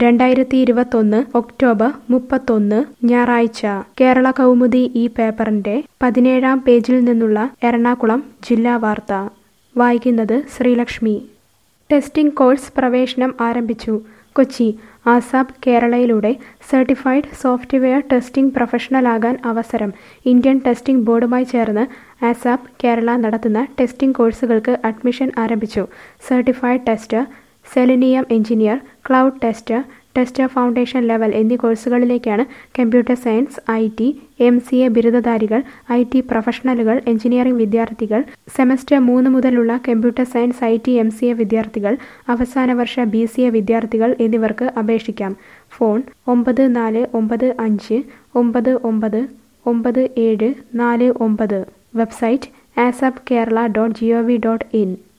രണ്ടായിരത്തി ഇരുപത്തൊന്ന് ഒക്ടോബർ മുപ്പത്തൊന്ന് ഞായറാഴ്ച കേരള കൗമുദി ഈ പേപ്പറിന്റെ പതിനേഴാം പേജിൽ നിന്നുള്ള എറണാകുളം ജില്ലാ വാർത്ത വായിക്കുന്നത് ശ്രീലക്ഷ്മി ടെസ്റ്റിംഗ് കോഴ്സ് പ്രവേശനം ആരംഭിച്ചു കൊച്ചി ആസാബ് കേരളയിലൂടെ സർട്ടിഫൈഡ് സോഫ്റ്റ്വെയർ ടെസ്റ്റിംഗ് പ്രൊഫഷണലാകാൻ അവസരം ഇന്ത്യൻ ടെസ്റ്റിംഗ് ബോർഡുമായി ചേർന്ന് ആസാബ് കേരള നടത്തുന്ന ടെസ്റ്റിംഗ് കോഴ്സുകൾക്ക് അഡ്മിഷൻ ആരംഭിച്ചു certified tester selenium engineer cloud tester tester foundation level എന്നീ കോഴ്സുകളിലേക്കാണ് computer science I T M C A ബിരുദധാരികൾ ഐ ടി പ്രൊഫഷണലുകൾ എഞ്ചിനീയറിംഗ് വിദ്യാർത്ഥികൾ സെമസ്റ്റർ മൂന്ന് മുതലുള്ള computer science I T M C A വിദ്യാർത്ഥികൾ അവസാന വർഷ ബി സി എ വിദ്യാർത്ഥികൾ എന്നിവർക്ക് അപേക്ഷിക്കാം ഫോൺ ഒമ്പത് നാല് ഒമ്പത് അഞ്ച് ഒമ്പത് ഒമ്പത് ഒമ്പത് ഏഴ് നാല് ഒമ്പത് website ASAP Kerala dot G O V dot in